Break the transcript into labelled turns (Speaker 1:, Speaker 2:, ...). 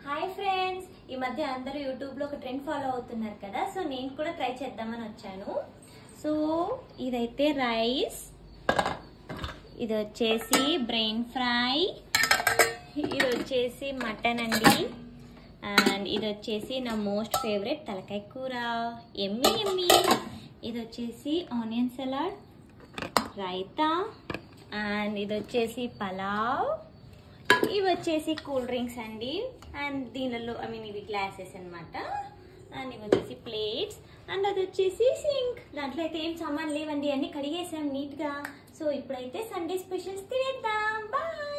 Speaker 1: hi friends ఈ మధ్య అందరూ యూట్యూబ్లో ఒక ట్రెండ్ ఫాలో అవుతున్నారు కదా సో నేను కూడా ట్రై చేద్దామని వచ్చాను సో ఇదైతే రైస్ ఇది వచ్చేసి బ్రెయిన్ ఫ్రై ఇది వచ్చేసి మటన్ అండి అండ్ ఇది వచ్చేసి నా మోస్ట్ ఫేవరెట్ తలకాయ కూర ఎమ్మి ఎమ్మి ఇది వచ్చేసి ఆనియన్ సలాడ్ రైతా అండ్ ఇది వచ్చేసి పలావ్ ఇవి వచ్చేసి కూల్ డ్రింక్స్ అండి అండ్ దీనిలో ఐ మీన్ ఇవి గ్లాసెస్ అన్నమాట అండ్ ఇవి వచ్చేసి ప్లేట్స్ అండ్ అది వచ్చేసి సింక్ దాంట్లో అయితే ఏం సామాన్ లేవండి అన్ని కడిగేసాం నీట్గా సో ఇప్పుడైతే సండే స్పెషల్స్ తినేద్దాం బాయ్